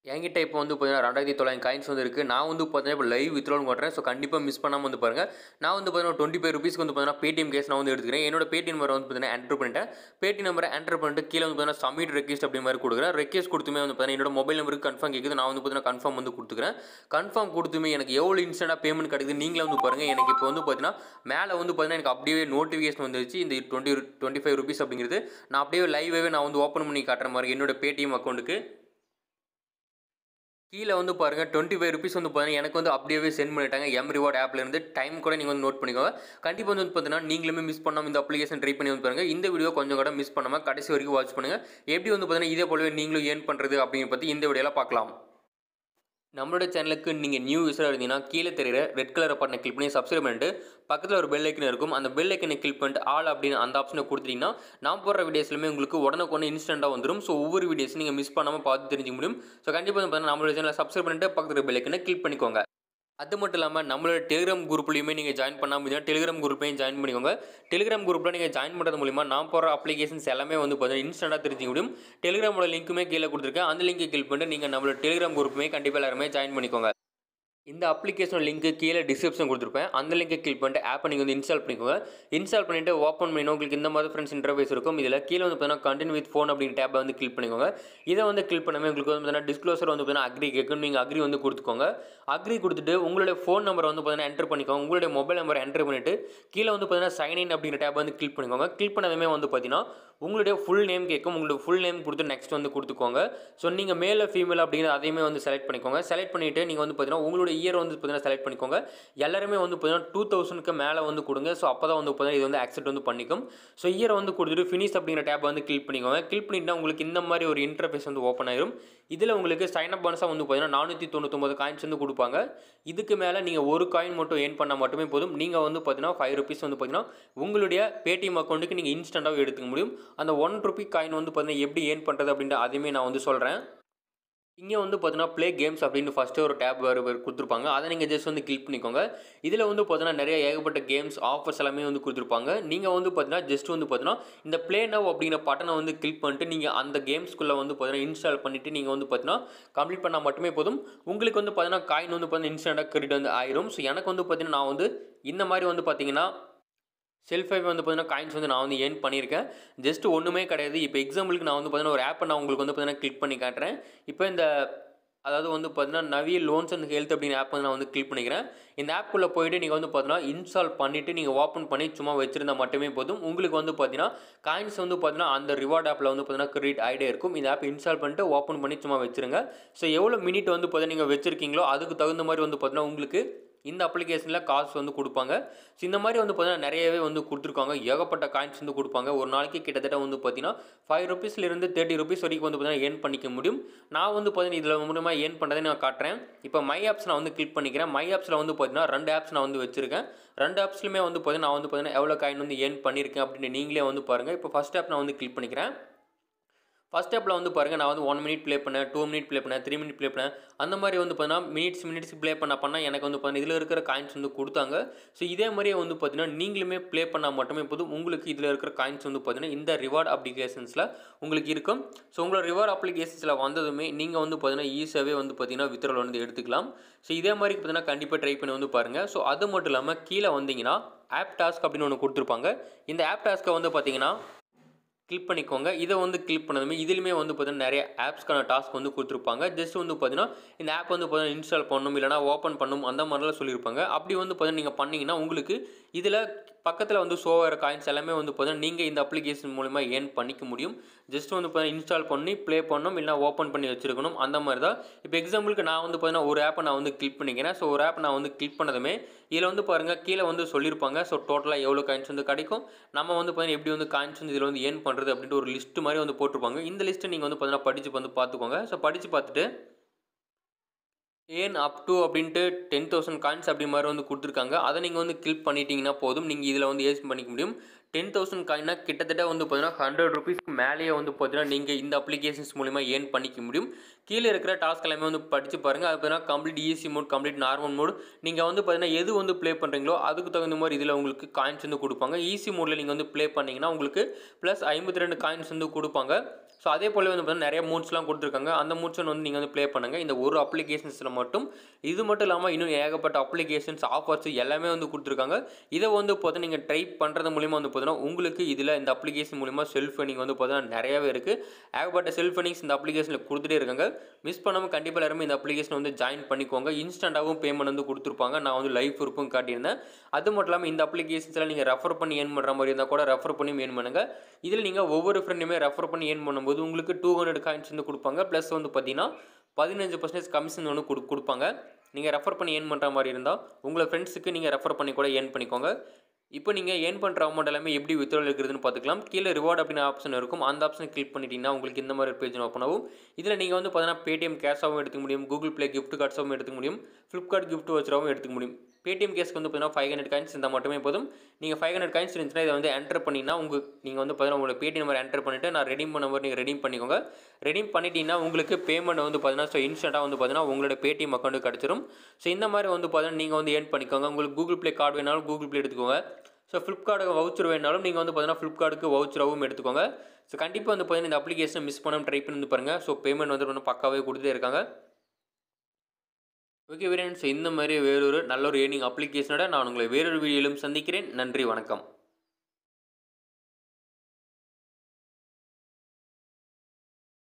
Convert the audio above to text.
என்கிட்ட இப்போ வந்து பார்த்தீங்கன்னா ரெண்டாயிரத்தி தொள்ளாயிரம் காயின்ஸ் வந்து இருக்குது நான் வந்து பார்த்தீங்கன்னா இப்போ லைவ் வித்ரோல் பண்ணுறேன் ஸோ கண்டிப்பாக மிஸ் பண்ணாமல் வந்து பாருங்கள் நான் வந்து பார்த்தீங்கன்னா டுவெண்ட்டி ஃபைவ் ருபீஸ்க்கு வந்து பார்த்தீங்கன்னா பேடிஎம் கேஸ் நான் வந்து எடுத்துக்கிறேன் என்னோட பேடிஎம் நம்பர் வந்து பார்த்தீங்கன்னா என்டர் பண்ணிட்டேன் பேடிஎம் நம்பரை என்டர் பண்ணிட்டு கீழே வந்து பார்த்தீங்கன்னா சப்மிட் ரெக்வஸ்ட் அப்படி மாதிரி கொடுக்குறேன் ரெக்வஸ்ட் கொடுத்துமே வந்து பார்த்தீங்கன்னா என்னோட மொபைல் நம்பருக்கு கன்ஃபார்ம் கேட்குது நான் வந்து பார்த்தீங்கன்னா கன்ஃபார்ம் வந்து கொடுத்துக்கிறேன் கன்ஃபார்ம் கொடுத்துமே எனக்கு எவ்வளோ இன்ஸ்டன்ட்டாக பேமெண்ட் கிடைக்குது நீங்களே வந்து பாருங்கள் எனக்கு இப்போ வந்து பார்த்தீங்கன்னா மேலே வந்து பார்த்தீங்கன்னா எனக்கு அப்படியே நோட்டிஃபிகேஷன் வந்துருச்சு இந்த டுவெண்ட்டி டுவெண்ட்டி ஃபைவ் ருபீஸ் அப்படிங்கிறது நான் அப்படியே லைவாகவே நான் வந்து ஓப்பன் பண்ணி காட்டுற மாதிரி என்னோட பேடிஎம் அக்கௌண்ட்டுக்கு கீழே வந்து பாருங்கள் டுவெண்ட்டி ஃபைவ் ருபீஸ் வந்து பார்த்தீங்கன்னா எனக்கு வந்து அப்படியே சென்ட் பண்ணிட்டாங்க எம் ரிவார்ட் ஆப்ல இருந்து டைம் கூட நீங்கள் வந்து நோட் பண்ணிக்கோங்க கண்டிப்பாக வந்து பார்த்தீங்கன்னா நீங்களுமே மிஸ் பண்ணாமல் இந்த அப்ளிகேஷன் ட்ரை பண்ணி வந்து பாருங்கள் இந்த வீடியோ கொஞ்சம் கூட மிஸ் பண்ணாமல் கடைசி வரைக்கும் வாட்ச் பண்ணுங்கள் எப்படி வந்து பார்த்தீங்கன்னா இதே போலவே நீங்களும் ஏர்ன் பண்ணுறது அப்படிங்கிற பற்றி இந்த வீடியோவில் பார்க்கலாம் நம்மளோட சேனலுக்கு நீங்கள் நியூ யூஸராக இருந்தீங்கன்னா கீழே தெரியுற ரெட் கலர் பட்டனை கிளிக் பண்ணி சப்ஸ்கிரைப் பண்ணிட்டு பக்கத்தில் ஒரு பெல் ஐக்கன் இருக்கும் அந்த பெல் ஐக்கனை கிளிக் பண்ணிட்டு ஆல் அப்படின்னு அந்த ஆப்ஷனை கொடுத்துட்டீங்கன்னா நான் போடுற வீடியோஸ்லுமே உங்களுக்கு உடனுக்குடனே இன்ஸ்டண்ட்டாக வந்துடும் ஸோ ஒவ்வொரு வீடியோஸும் நீங்கள் மிஸ் பண்ணாமல் பார்த்து தெரிஞ்சுக்க முடியும் ஸோ கண்டிப்பாக வந்து பார்த்தீங்கன்னா நம்மளோட சேனலை சப்ஸ்கிரைப் பண்ணிட்டு பக்கத்தில் பெல் ஐக்கனை கிளிக் பண்ணிக்கோங்க அது மட்டும் இல்லாமல் நம்மளோட டெலிகிராம் குரூப்லையுமே நீங்கள் ஜாயின் பண்ணாமல் இருந்தீங்கன்னா டெலிகிராம் குரூப்லையும் ஜாயின் பண்ணிக்கோங்க டெலிகிராம் குரூப்பில் நீங்கள் ஜாயின் பண்ணுறது மூலிமா நான் போகிற அப்ளிகேஷன்ஸ் எல்லாமே வந்து பார்த்தீங்கன்னா இன்ஸ்டண்ட்டாக தெரிஞ்சுக்க முடியும் டெலிகிராமோட லிங்க்குமே கீழே கொடுத்துருக்கேன் அந்த லிங்கை கிளிக் பண்ணிட்டு நீங்கள் நம்மளோட டெலிகிராம் குரூப்புமே கண்டிப்பாக எல்லாருமே ஜாயின் பண்ணிக்கோங்க இந்த அப்ளிகேஷன் லிங்க்கு கீழே டிஸ்கிரிப்ஷன் கொடுத்துருப்பேன் அந்த லிங்கை கிளிக் பண்ணிட்டு ஆப்பை நீங்கள் வந்து இன்ஸ்டால் பண்ணிக்கோங்க இன்ஸ்டால் பண்ணிட்டு ஓப்பன் பண்ணினா உங்களுக்கு இந்த மாதிரி ஃப்ரெண்ட்ஸ் இன்டர்ஃபேஸ் இருக்கும் இதில் கீழே வந்து பார்த்தீங்கன்னா கண்டினியூ வித் ஃபோன் அப்படிங்கிற டேப்பை வந்து கிளிக் பண்ணிக்கோங்க இதை வந்து கிளிக் பண்ணாமல் உங்களுக்கு வந்து பார்த்தீங்கன்னா டிஸ்க்ளோசர் வந்து பார்த்தீங்கன்னா அக்ரி கேட்கும் நீங்கள் அக்ரி வந்து கொடுத்துக்கோங்க அக்ரி கொடுத்துட்டு உங்களுடைய ஃபோன் நம்பரை வந்து பார்த்தீங்கன்னா என்டர் பண்ணிக்கோங்க உங்களுடைய மொபைல் நம்பரை என்டர் பண்ணிட்டு கீழே வந்து பார்த்தீங்கன்னா சைன் இன் அப்படிங்கிற டேப் வந்து கிளிக் பண்ணிக்கோங்க கிளிக் பண்ணதுமே வந்து பார்த்தீங்கன்னா உங்களுடைய ஃபுல் நேம் கேட்கும் உங்களுடைய ஃபுல் நேம் கொடுத்து நெக்ஸ்ட் வந்து கொடுத்துக்கோங்க ஸோ நீங்கள் மேலே ஃபீமேல் அப்படிங்கிற அதையுமே வந்து செலக்ட் பண்ணிக்கோங்க செலக்ட் பண்ணிவிட்டு நீங்கள் வந்து பார்த்தீங்கன்னா உங்களுடைய இயர் வந்து பார்த்தீங்கன்னா செலக்ட் பண்ணிக்கோங்க எல்லாருமே வந்து பார்த்தீங்கன்னா டூ தௌசண்ட்க்கு மேலே வந்து கொடுங்க ஸோ அப்போ தான் வந்து பார்த்தீங்கன்னா இது வந்து அக்செப்ட் வந்து பண்ணிக்கும் ஸோ இயரை வந்து கொடுத்துட்டு ஃபினிஷ் அப்படிங்கிற டேப் வந்து கிளிக் பண்ணிக்கோங்க கிளிக் பண்ணிட்டா உங்களுக்கு இந்த மாதிரி ஒரு இன்டர்ஃபேஸ் வந்து ஓப்பன் ஆயிரும் இதில் உங்களுக்கு சைன் அப் பானஸாக வந்து பார்த்தீங்கன்னா நானூற்றி தொண்ணூத்தொம்பது காயின்ஸ் வந்து கொடுப்பாங்க இதுக்கு மேலே நீங்கள் ஒரு காயின் மட்டும் ஏர்ன் பண்ணால் மட்டுமே போதும் நீங்கள் வந்து பார்த்தீங்கன்னா ஃபைவ் ருபீஸ் வந்து பார்த்தீங்கன்னா உங்களுடைய பேடிஎம் அக்கௌண்ட்டுக்கு நீங்கள் இன்ஸ்டண்ட்டாக எடுத்துக்க முடியும் அந்த ஒன் ருபி காயின் வந்து பார்த்தீங்கன்னா எப்படி ஏர்ன் பண்ணுறது அப்படின்ற அதையுமே நான் வந்து சொல்கிறேன் இங்கே வந்து பார்த்தீங்கன்னா ப்ளே கேம்ஸ் அப்படின்னு ஃபஸ்ட்டு ஒரு டேப் வேறு கொடுத்துருப்பாங்க அதை நீங்கள் ஜஸ்ட் வந்து கிளிக் பண்ணிக்கோங்க இதில் வந்து பார்த்தீங்கன்னா நிறைய ஏகப்பட்ட கேம்ஸ் ஆஃபர்ஸ் எல்லாமே வந்து கொடுத்துருப்பாங்க நீங்கள் வந்து பார்த்தீங்கன்னா ஜஸ்ட் வந்து பார்த்தீங்கன்னா இந்த ப்ளே நவ் அப்படிங்கிற பட்டனை வந்து கிளிக் பண்ணிட்டு நீங்கள் அந்த கேம்ஸ்குள்ளே வந்து பார்த்தீங்கன்னா இன்ஸ்டால் பண்ணிவிட்டு நீங்கள் வந்து பார்த்தீங்கன்னா கம்ப்ளீட் பண்ணால் மட்டுமே போதும் உங்களுக்கு வந்து பார்த்தீங்கன்னா காயின் வந்து பார்த்தீங்கன்னா இன்ஸ்டண்ட்டாக கிரெடிட் வந்து ஆயிரும் ஸோ எனக்கு வந்து பார்த்தீங்கன்னா நான் வந்து இந்த மாதிரி வந்து பார்த்தீங்கன்னா செல்ஃபை வந்து பார்த்தீங்கன்னா காயின்ஸ் வந்து நான் வந்து ஏர்ன் பண்ணியிருக்கேன் ஜஸ்ட் ஒன்றுமே கிடையாது இப்போ எக்ஸாம்பிளுக்கு நான் வந்து பார்த்தீங்கன்னா ஒரு ஆப்பை நான் உங்களுக்கு வந்து பார்த்தீங்கன்னா கிளிக் பண்ணி காட்டுறேன் இப்போ இந்த அதாவது வந்து பார்த்தீங்கன்னா நவிய லோன்ஸ் அண்ட் ஹெல்த் அப்படிங்கிற ஆப் வந்து நான் வந்து கிளிக் பண்ணிக்கிறேன் இந்த ஆப்புக்குள்ளே போயிட்டு நீங்கள் வந்து பார்த்தீங்கன்னா இன்ஸ்டால் பண்ணிவிட்டு நீங்கள் ஓப்பன் பண்ணி சும்மா வச்சிருந்தா மட்டுமே போதும் உங்களுக்கு வந்து பார்த்தீங்கன்னா காயின்ஸ் வந்து பார்த்தீங்கன்னா அந்த ரிவார்ட் ஆப்பில் வந்து பார்த்தீங்கன்னா கிரெடிட் ஆகிட்டே இருக்கும் இந்த ஆப் இன்ஸ்டால் பண்ணிட்டு ஓப்பன் பண்ணி சும்மா வச்சிருங்க ஸோ எவ்வளோ மினிட் வந்து பார்த்தீங்கன்னா நீங்கள் வச்சிருக்கீங்களோ அதுக்கு தகுந்த மாதிரி வந்து பார்த்தீங்கன்னா உங்களுக்கு இந்த அப்ளிகேஷனில் காசு வந்து கொடுப்பாங்க ஸோ இந்த மாதிரி வந்து பார்த்தீங்கன்னா நிறையவே வந்து கொடுத்துருக்காங்க ஏகப்பட்ட காயின்ஸ் வந்து கொடுப்பாங்க ஒரு நாளைக்கு கிட்டத்தட்ட வந்து பார்த்தீங்கன்னா ஃபைவ் ருபீஸ்லேருந்து தேர்ட்டி ருபீஸ் வரைக்கும் வந்து பார்த்தீங்கன்னா ஏர்ன் பண்ணிக்க முடியும் நான் வந்து பார்த்தீங்கன்னா இதில் மூலமாக ஏர்ன் பண்ணுறதை நான் காட்டுறேன் இப்போ மை ஆப்ஸ் நான் வந்து கிளிக் பண்ணிக்கிறேன் மை ஆப்ஸில் வந்து பார்த்தீங்கன்னா ரெண்டு ஆப்ஸ் நான் வந்து வச்சிருக்கேன் ரெண்டு ஆப்ஸ்லையுமே வந்து பார்த்தீங்கன்னா நான் வந்து பார்த்தீங்கன்னா எவ்வளோ காயின் வந்து ஏர்ன் பண்ணியிருக்கேன் அப்படின்னு நீங்களே வந்து பாருங்கள் இப்போ ஃபஸ்ட் ஆப் நான் வந்து கிளிக் பண்ணிக்கிறேன் ஃபஸ்ட் ஆப்பில் வந்து பாருங்கள் நான் வந்து ஒன் மினிட் ப்ளே பண்ணேன் டூ மினிட் ப்ளே பண்ணேன் த்ரீ மினிட் ப்ளே பண்ணேன் அந்த மாதிரி வந்து பார்த்தீங்கன்னா மினிட்ஸ் மினிட்ஸ் ப்ளே பண்ண பண்ணால் எனக்கு வந்து பார்த்தீங்கன்னா இதில் இருக்கிற காயின்ஸ் வந்து கொடுத்தாங்க ஸோ இதே மாதிரியே வந்து பார்த்தீங்கன்னா நீங்களுமே ப்ளே பண்ணால் மட்டுமே போதும் உங்களுக்கு இதில் இருக்கிற காயின்ஸ் வந்து பார்த்தீங்கன்னா இந்த ரிவார்ட் அப்ளிகேஷன்ஸில் உங்களுக்கு இருக்கும் ஸோ உங்களோட ரிவார்ட் அப்ளிகேஷன்ஸில் வந்ததுமே நீங்கள் வந்து பார்த்தீங்கன்னா ஈஸியாகவே வந்து பார்த்தீங்கன்னா வித்ரோல் வந்து எடுத்துக்கலாம் ஸோ இதே மாதிரி பார்த்தீங்கன்னா கண்டிப்பாக ட்ரை பண்ணி வந்து பாருங்கள் ஸோ அது மட்டும் இல்லாமல் கீழே வந்தீங்கன்னா ஆப் டாஸ்க் அப்படின்னு ஒன்று கொடுத்துருப்பாங்க இந்த ஆப் டாஸ்க்கை வந்து பார்த்தீங்கன்னா கிளிக் பண்ணிக்கோங்க இதை வந்து கிளிக் பண்ணதுமே இதுலையுமே வந்து பார்த்தீங்கன்னா நிறைய ஆப்ஸ்க்கான டாஸ்க் வந்து கொடுத்துருப்பாங்க ஜஸ்ட் வந்து பார்த்தீங்கன்னா இந்த ஆப் வந்து பார்த்தீங்கன்னா இன்ஸ்டால் பண்ணணும் இல்லைனா ஓப்பன் பண்ணணும் அந்த மாதிரிலாம் சொல்லியிருப்பாங்க அப்படி வந்து பார்த்தீங்கன்னா நீங்கள் பண்ணிங்கன்னா உங்களுக்கு இதில் பக்கத்தில் வந்து ஷோ ஆகிற காயின்ஸ் எல்லாமே வந்து பார்த்தீங்கன்னா நீங்கள் இந்த அப்ளிகேஷன் மூலிமா ஏர்ன் பண்ணிக்க முடியும் ஜஸ்ட் வந்து பார்த்தீங்கன்னா இன்ஸ்டால் பண்ணி ப்ளே பண்ணணும் இல்லைனா ஓப்பன் பண்ணி வச்சிருக்கணும் அந்த மாதிரி தான் இப்போ எக்ஸாம்பிளுக்கு நான் வந்து பார்த்தீங்கன்னா ஒரு ஆப்பை நான் வந்து கிளிக் பண்ணிக்கிறேன் ஸோ ஒரு ஆப் நான் வந்து கிளிக் பண்ணதுமே இதில் வந்து பாருங்கள் கீழே வந்து சொல்லியிருப்பாங்க ஸோ டோட்டலாக எவ்வளோ காயின்ஸ் வந்து கிடைக்கும் நம்ம வந்து பார்த்தீங்கன்னா எப்படி வந்து காயின்ஸ் வந்து இதில் வந்து ஏர்ன் பண்ணுறது அப்படின்ட்டு ஒரு லிஸ்ட் மாதிரி வந்து போட்டிருப்பாங்க இந்த லிஸ்ட்டை நீங்கள் வந்து பார்த்தீங்கன்னா படித்து வந்து பார்த்துக்கோங்க ஸோ படித்து பார்த்துட்டு ஏன் அப் டு அப்படின்ட்டு டென் தௌசண்ட் காயின்ஸ் அப்படி மாதிரி வந்து கொடுத்துருக்காங்க அதை நீங்கள் வந்து கிளிக் பண்ணிட்டீங்கன்னா போதும் நீங்கள் இதில் வந்து ஏர்ன் பண்ணிக்க முடியும் டென் தௌசண்ட் காயினா கிட்டத்தட்ட வந்து பார்த்தீங்கன்னா ஹண்ட்ரட் ருபீஸ்க்கு மேலேயே வந்து பார்த்தீங்கன்னா நீங்கள் இந்த அப்ளிகேஷன்ஸ் மூலிமா ஏர்ன் பண்ணிக்க முடியும் கீழே இருக்கிற டாஸ்க் எல்லாமே வந்து படித்து பாருங்கள் அது பார்த்தீங்கன்னா complete easy mode complete normal mode நீங்கள் வந்து பார்த்தீங்கன்னா எது வந்து ப்ளே பண்ணுறீங்களோ அதுக்கு தகுந்த மாதிரி இதில் உங்களுக்கு காயின்ஸ் வந்து கொடுப்பாங்க ஈஸி மோடில் நீங்கள் வந்து ப்ளே பண்ணிங்கன்னா உங்களுக்கு ப்ளஸ் ஐம்பத்தி ரெண்டு காயின்ஸ் வந்து கொடுப்பாங்க ஸோ அதே போல் வந்து பார்த்தீங்கன்னா நிறைய மூட்ஸ்லாம் கொடுத்துருக்காங்க அந்த மூட்ஸ் வந்து நீங்கள் வந்து ப்ளே பண்ணுங்கள் இந்த ஒரு அப்ளிகேஷன்ஸில் மட்டும் இது மட்டும் இல்லாமல் இன்னும் ஏகப்பட்ட அப்ளிகேஷன்ஸ் ஆஃபர்ஸ் எல்லாமே வந்து கொடுத்துருக்காங்க இதை வந்து பார்த்தா நீங்கள் ட்ரை பண்ணுறது மூலிமா வந்து பார்த்தீங்கன்னா உங்களுக்கு இதில் இந்த அப்ளிகேஷன் மூலிமா செல்ஃப் ஃபண்டிங் வந்து பார்த்தீங்கன்னா நிறையவே இருக்குது ஏகப்பட்ட செல்ஃப் ஃபண்டிங்ஸ் இந்த அப்ளிகேஷனில் கொடுத்துட்டே இருக்காங்க மிஸ் பண்ணாமல் கண்டிப்பாக எல்லாருமே இந்த அப்ளிகேஷன் வந்து ஜாயின் பண்ணிக்கோங்க இன்ஸ்டண்ட்டாகவும் பேமெண்ட் வந்து கொடுத்துருப்பாங்க நான் வந்து லைவ் ப்ரூஃபும் காட்டியிருந்தேன் அது மட்டும் இல்லாமல் இந்த அப்ளிகேஷன்ஸில் நீங்கள் ரெஃபர் பண்ணி ஏர்ன் பண்ணுற மாதிரி இருந்தால் கூட ரெஃபர் பண்ணி ஏர்ன் பண்ணுங்கள் இதில் நீங்கள் ஒவ்வொரு ஃப்ரெண்டுமே ரெஃபர் பண்ணி ஏர்ன் பண்ணும்போது உங்களுக்கு டூ ஹண்ட்ரட் காயின்ஸ் வந்து கொடுப்பாங்க ப்ளஸ் வந்து பார்த்தீங்கன்னா பதினஞ்சு பர்சன்டேஜ் கமிஷன் ஒன்று கொடு கொடுப்பாங்க நீங்கள் ரெஃபர் பண்ணி ஏர்ன் பண்ணுற மாதிரி இருந்தால் உங்களை ஃப்ரெண்ட்ஸுக்கு நீங்கள் ரெஃபர் பண்ணி கூட ஏர்ன் பண்ணிக்கோங்க இப்போ நீங்கள் ஏர்ன் பண்ணுற அமௌண்ட் எல்லாமே எப்படி வித்ட்ரால் இருக்கிறதுன்னு பார்த்துக்கலாம் கீழே ரிவார்ட் அப்படின்னு ஆப்ஷன் இருக்கும் அந்த ஆப்ஷனை கிளிக் பண்ணிட்டீங்கன்னா உங்களுக்கு இந்த மாதிரி பேஜ் ஓப்பன் ஆகும் இதில் நீங்கள் வந்து பார்த்தீங்கன்னா பேடிஎம் கேஷாகவும் எடுத்துக்க முடியும் கூகுள் ப்ளே கிஃப்ட் கார்ட்ஸாகவும் எடுத்துக்க முடியும் ஃப்ளிப்கார்ட் கிஃப்ட் வச்சராகவும் எடுத்துக்க முடியும் பேடிஎம் கேஸ்க்கு வந்து பார்த்தீங்கன்னா ஃபைவ் ஹண்ட்ரட் காயின்ஸ் இருந்தால் மட்டுமே போதும் நீங்கள் ஃபைவ் ஹண்ட்ரட் காயின்ஸ் இருந்துச்சுன்னா இதை வந்து என்டர் பண்ணிங்கன்னா உங்கள் நீங்கள் வந்து பார்த்தீங்கன்னா உங்களோட பேடிஎம் நம்பர் என்டர் பண்ணிவிட்டு நான் ரெடீம் பண்ண மாதிரி நீங்கள் ரெடீம் பண்ணிக்கோங்க ரெடீம் பண்ணிட்டீங்கன்னா உங்களுக்கு பேமெண்ட் வந்து பார்த்தீங்கன்னா ஸோ இன்ஸ்டண்ட்டாக வந்து பார்த்தீங்கன்னா உங்களோட பேடிஎம் அக்கௌண்ட் கிடச்சிரும் ஸோ இந்த மாதிரி வந்து பார்த்தீங்கன்னா நீங்கள் வந்து ஏர்ன் பண்ணிக்கோங்க உங்களுக்கு கூகுள் ப்ளே கார்டு வேணாலும் கூகுள் ப்ளே எடுத்துக்கோங்க ஸோ ஃப்ளிப்கார்ட்டுக்கு வவுச்சர் வேணாலும் நீங்கள் வந்து பார்த்தீங்கன்னா ஃப்ளிப்கார்ட்டுக்கு வவுச்சராகவும் எடுத்துக்கோங்க ஸோ கண்டிப்பாக வந்து பார்த்தீங்கன்னா இந்த அப்ளிகேஷனை மிஸ் பண்ணாமல் ட்ரை பண்ணி வந்து பாருங்கள் ஸோ பேமெண்ட் வந்து ஒன்று பக்காவே கொடுத்துட்டே இருக்காங்க ஓகே ஃப்ரெண்ட்ஸ் இந்த மாதிரி வேறொரு நல்ல ஒரு ஏர்னிங் அப்ளிகேஷனோட நான் உங்களை வேறொரு வீடியோவிலும் சந்திக்கிறேன் நன்றி வணக்கம்